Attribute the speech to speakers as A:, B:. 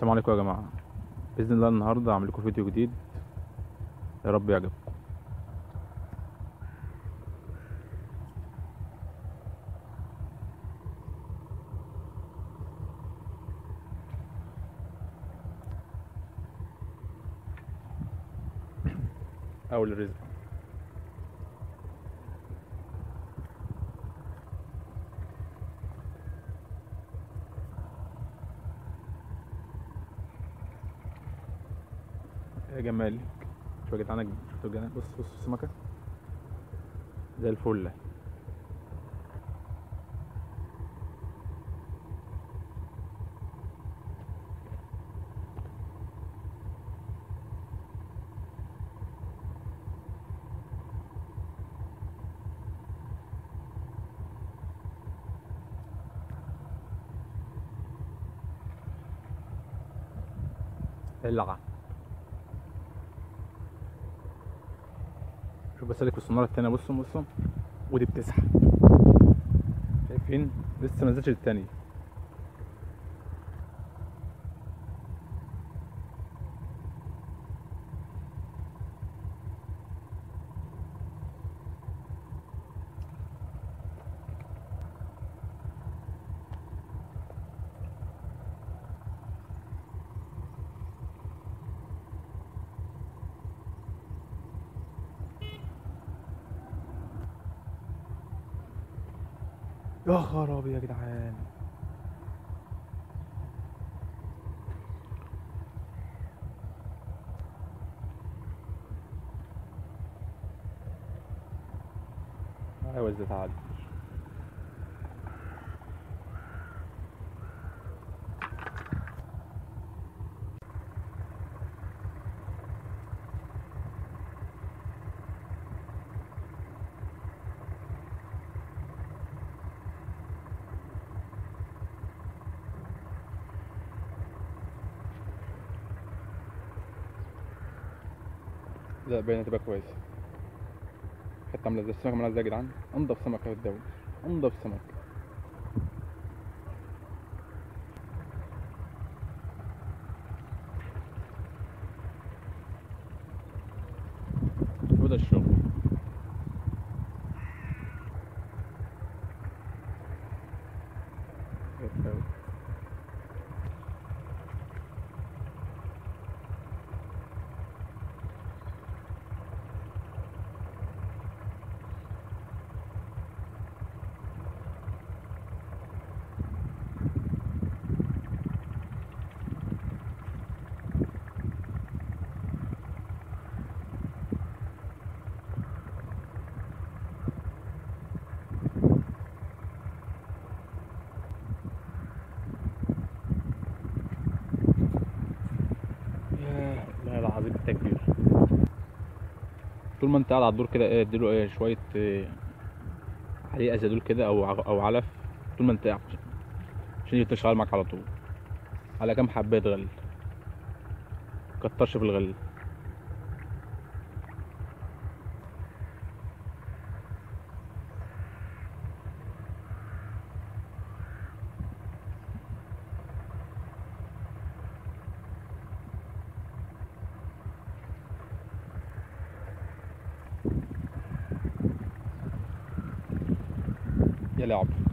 A: السلام عليكم يا جماعة بإذن الله النهاردة هعمل لكم فيديو جديد يا رب يعجبكم أول الرزق يا جمال شوف يا جدعان شوف يا جدعان بص بص السمكة زي الفل العب شوف بس اديك الصنارة التانية بصوا بصوا ودي بتسحب شايفين لسه ما نزلتش التانية يا خرابي يا جدعان ايوه ازاي تعدي لا باينه تبقى كويسه حتى عامله ازاي السمكه عامله ازاي يا جدعان انضف سمكه في الدوري انضف سمك هو ده الشغل ياه لا العظيم انت كبير طول ما انت قاعد على الدور كده ايه اديله ايه شويه ايه عليه ازادول كده او ع- او علف طول ما انت قاعد عشان يفضل شغال معاك على طول على كام حبايه غل كترش في الغل يا لعب